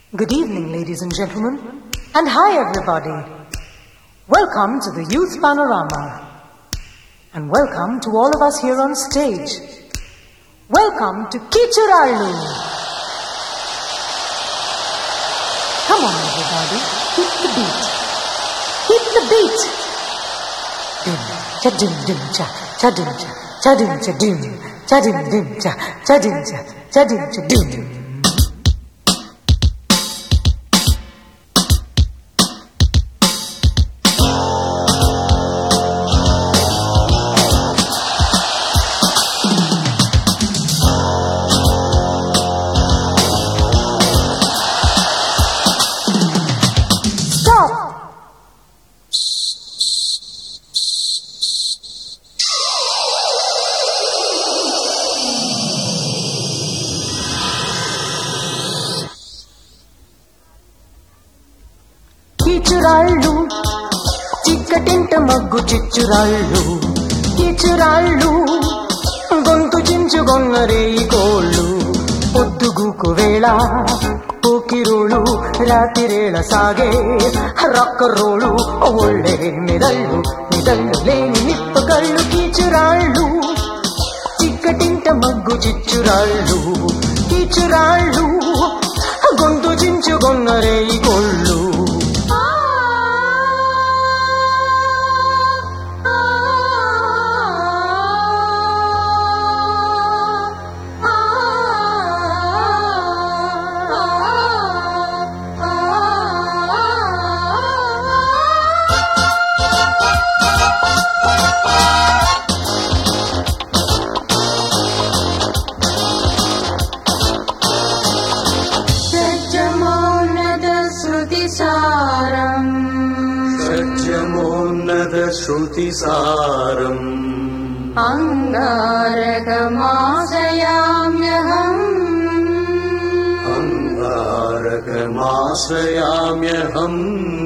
Good evening, ladies and gentlemen, and hi, everybody. Welcome to the Youth Panorama, and welcome to all of us here on stage. Welcome to Kichurallu. Come on, everybody, hit the beat. Hit the beat. Dim, cha dim dim cha, cha dim cha, cha dim cha dim, cha dim dim cha, cha dim cha, cha dim cha dim. Stop! కీచురాళ్ళు చిక్కటింట మగ్గు చిచ్చురాళ్ళు కీచురాళ్ళు గొంతు చించుగొన్నరే ఈ కోళ్ళు పొద్దుగుకు వేళ పోకిరోಳು రాతిరేళ సాగే రొక్కరోಳು ఒళ్ళే మెదళ్ళు మెదళ్ళు లేని నిప్పగళ్ళు కీచురాళ్ళు చిక్కటింట మగ్గు చిచ్చురాళ్ళు కీచురాళ్ళు గొంతు చించుగొన్నరే ఈ కోళ్ళు సజ్జమోన్నత శృతిసారం सत्यमोन्नतश्रुतिसारम् అంగారకమాశయామ్యహం अङ्गारकमाश्रयाम्यहम्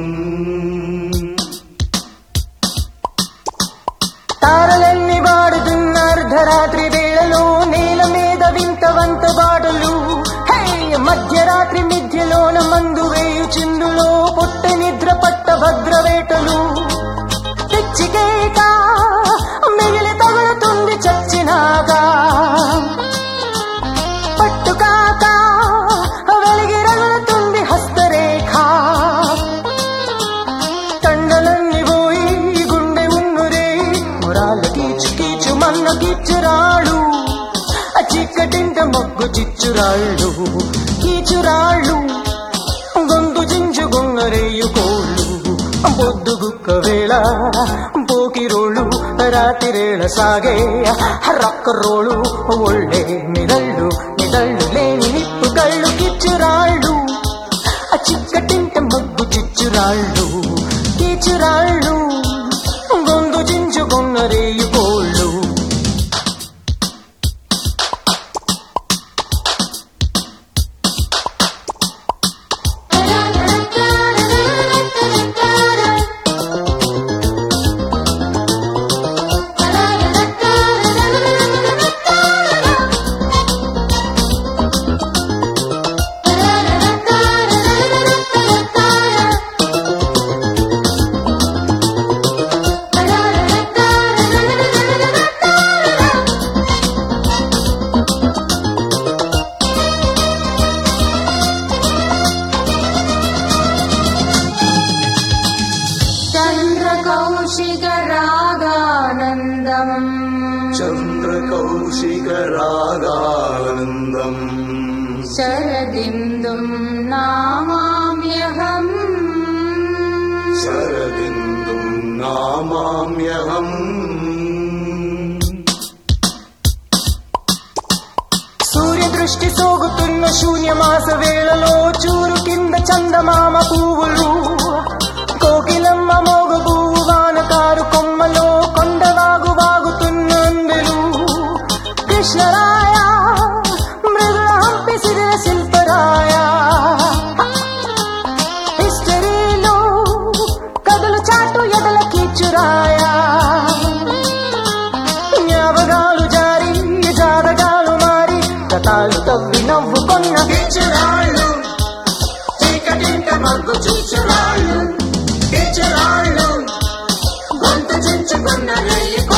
తారలన్నీ వాడుతున్న అర్ధరాత్రి వేళలో నేల మీద వింత వంత బాటలు హే మధ్యరాత్రి మిథ్యలోన మందు వేయు చిందులో పుట్ట నిద్ర పట్ట భద్రవేటలు తెచ్చికేక మిగిలి తగులుతుంది చచ్చినాగా పట్టుకాక వెలిగి రగులుతుంది హస్తరేఖ తండలన్నీ పోయి గుండె ఉన్నురే మురాల కీచు కీచు మన్న కీచురాళ్ళు ఆ చీకటింట మొగ్గు చిచ్చురాళ్ళు కీచురాళ్ళు గొంతు చించుకున్నరేయు కోళ్ళు పొద్దు గుక్క వేళ పోకిరోళ్ళు రాతిరేళ సాగే రక్కరోళ్ళు ఒళ్ళే నిదళ్ళు నిదళ్ళు లేని నిప్పు కళ్ళు కిచ్చురాళ్ళు ఆ చిక్కటింట మగ్గు చిచ్చురాళ్ళు కీచురాళ్ళు గొంతు చించుకున్నరేయు కోళ్ళు చంద్రకౌశిక రాగానందం चन्द्रकौशिकरागानन्दम् శరదిందుం నామామ్యహం शरदिन्दुम् नामाम्यहम् సూర్య దృష్టి సోగుతున్న శూన్యమాస వేళలో చూరు కింద చందమామ పువ్వులు కోకిలమ్మ మోగ పువ్వు వానకారు కొమ్మలో కొండవాగు వాగుతున్న అందెలు కృష్ణరాయ మృదుల హంపి సిరిల శిల్పరాయ హిస్టరీలో కథలు చాటు ఎదల కీచురాయ జ్ఞాపకాలు జారి జాతకాలు మారి గతాలు తవ్వి నవ్వుకొన్న కిచురాళ్ళు మగ్గు చుంచురాళ్ళు టీచరాళ్ళు గొంతు చుంచుకున్న రేయి